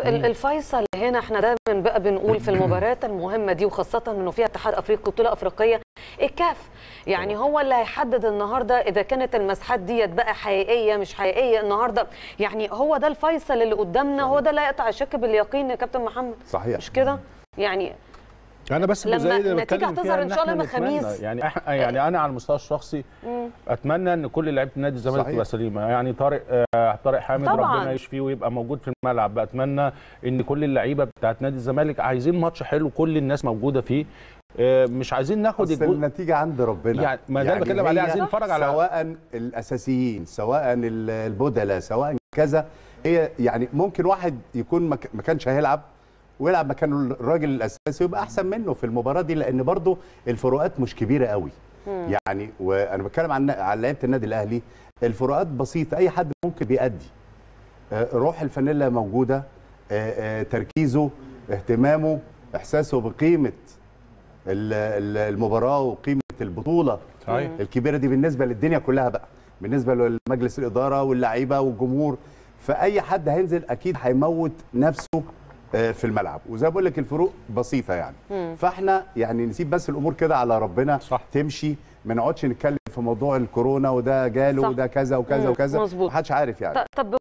ال- الفيصل هنا احنا دايما بقى بنقول في المباريات المهمه دي وخاصه انه فيها اتحاد افريقي بطوله افريقيه الكاف يعني هو اللي هيحدد النهارده اذا كانت المساحات ديت بقى حقيقيه مش حقيقيه النهارده يعني هو ده الفيصل اللي قدامنا هو ده لا يقطع شك باليقين يا كابتن محمد صحيح مش كده يعني انا بس لما الجزئيه اللي النتيجة بتكلم هتظهر فيها إن شاء الله إحنا يوم نتمنى- الخميس. يعني إح- يعني انا على المستوى الشخصي اتمنى ان كل لعيبه نادي الزمالك صحيح. تبقى سليمه يعني طارق آه، طارق حامد طبعاً. ربنا يشفيه ويبقى موجود في الملعب اتمنى ان كل اللعيبه بتاعت نادي الزمالك عايزين ماتش حلو كل الناس موجوده فيه آه، مش عايزين ناخد اصل الجزء النتيجه عند ربنا يعني ما ده اللي بتكلم عليه، هي عايزين نتفرج على- سواء الاساسيين سواء ال- البدلاء سواء كذا هي يعني ممكن واحد يكون ما ك- ما كانش هيلعب ويلعب مكانه الراجل الاساسي ويبقى احسن منه في المباراه دي لان برضو الفروقات مش كبيره قوي يعني وانا بتكلم عن عن لعيبه النادي الاهلي الفروقات بسيطه اي حد ممكن بيأدي آه، روح الفانيلا موجوده آه، آه، تركيزه اهتمامه احساسه بقيمه ال- ال- المباراه وقيمه البطوله صحيح. الكبيره دي بالنسبه للدنيا كلها بقى بالنسبه لمجلس الاداره واللعيبه والجمهور فاي حد هينزل اكيد هيموت نفسه آه، في الملعب وزي ما بقول لك الفروق بسيطه يعني فاحنا يعني نسيب بس الامور كده على ربنا صح. تمشي ما نقعدش نتكلم في موضوع الكورونا وده جاله صح. وده كذا وكذا مم، وكذا مظبوط. محدش عارف يعني ط- طب